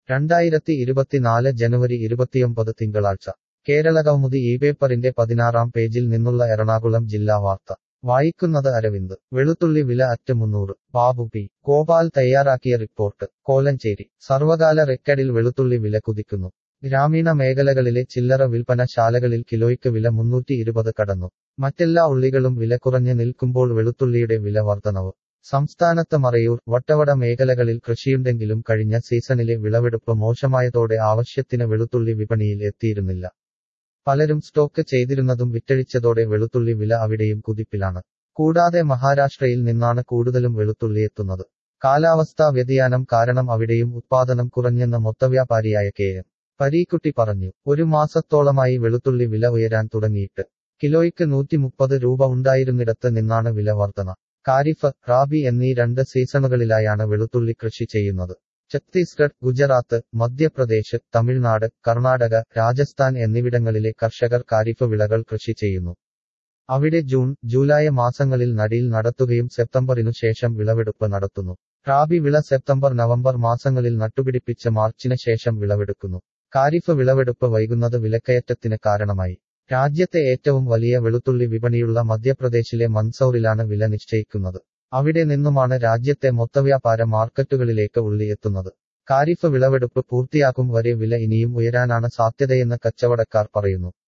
രണ്ടായിരത്തി ഇരുപത്തിനാല് ജനുവരി ഇരുപത്തിയൊമ്പത് തിങ്കളാഴ്ച കേരളകൗമുദി ഈ പേപ്പറിന്റെ പതിനാറാം പേജിൽ നിന്നുള്ള എറണാകുളം ജില്ലാ വാർത്ത വായിക്കുന്നത് അരവിന്ദ് വെളുത്തുള്ളി വില അറ്റ് മുന്നൂറ് ബാബു പി ഗോപാൽ തയ്യാറാക്കിയ റിപ്പോർട്ട് കോലഞ്ചേരി സർവകാല റെക്കഡിൽ വെളുത്തുള്ളി വില കുതിക്കുന്നു ഗ്രാമീണ മേഖലകളിലെ ചില്ലറ വിൽപ്പന ശാലകളിൽ കിലോയ്ക്ക് വില മുന്നൂറ്റി ഇരുപത് കടന്നു മറ്റെല്ലാ ഉള്ളികളും വില കുറഞ്ഞു നിൽക്കുമ്പോൾ വെളുത്തുള്ളിയുടെ വില വർധനവ് സംസ്ഥാനത്ത് മറയൂർ വട്ടവട മേഖലകളിൽ കൃഷിയുണ്ടെങ്കിലും കഴിഞ്ഞ സീസണിലെ വിളവെടുപ്പ് മോശമായതോടെ ആവശ്യത്തിന് വെളുത്തുള്ളി വിപണിയിൽ എത്തിയിരുന്നില്ല പലരും സ്റ്റോക്ക് ചെയ്തിരുന്നതും വിറ്റഴിച്ചതോടെ വെളുത്തുള്ളി വില അവിടെയും കുതിപ്പിലാണ് കൂടാതെ മഹാരാഷ്ട്രയിൽ നിന്നാണ് കൂടുതലും വെളുത്തുള്ളി എത്തുന്നത് കാലാവസ്ഥാ വ്യതിയാനം കാരണം അവിടെയും ഉത്പാദനം കുറഞ്ഞെന്ന് മൊത്തവ്യാപാരിയായ കെ എം പരീക്കുട്ടി പറഞ്ഞു ഒരു മാസത്തോളമായി വെളുത്തുള്ളി വില ഉയരാൻ തുടങ്ങിയിട്ട് കിലോയ്ക്ക് നൂറ്റി മുപ്പത് രൂപ ഉണ്ടായിരുന്നിടത്ത് നിന്നാണ് വില വർധന കാരിഫ് റാബി എന്നീ രണ്ട് സീസണുകളിലായാണ് വെളുത്തുള്ളി കൃഷി ചെയ്യുന്നത് ഛത്തീസ്ഗഡ് ഗുജറാത്ത് മധ്യപ്രദേശ് തമിഴ്നാട് കർണാടക രാജസ്ഥാൻ എന്നിവിടങ്ങളിലെ കർഷകർ കാരിഫ് വിളകൾ കൃഷി ചെയ്യുന്നു അവിടെ ജൂൺ ജൂലൈ മാസങ്ങളിൽ നടിയിൽ നടത്തുകയും സെപ്റ്റംബറിനു ശേഷം വിളവെടുപ്പ് നടത്തുന്നു റാബി വിള സെപ്റ്റംബർ നവംബർ മാസങ്ങളിൽ നട്ടുപിടിപ്പിച്ച് മാർച്ചിന് ശേഷം വിളവെടുക്കുന്നു കാരിഫ് വിളവെടുപ്പ് വൈകുന്നത് വിലക്കയറ്റത്തിന് കാരണമായി രാജ്യത്തെ ഏറ്റവും വലിയ വെളുത്തുള്ളി വിപണിയുള്ള മധ്യപ്രദേശിലെ മൻസൌറിലാണ് വില നിശ്ചയിക്കുന്നത് അവിടെ നിന്നുമാണ് രാജ്യത്തെ മൊത്തവ്യാപാര മാർക്കറ്റുകളിലേക്ക് ഉള്ളി എത്തുന്നത് കാരിഫ് വിളവെടുപ്പ് പൂർത്തിയാക്കും വരെ വില ഇനിയും ഉയരാനാണ് സാധ്യതയെന്ന് കച്ചവടക്കാർ പറയുന്നു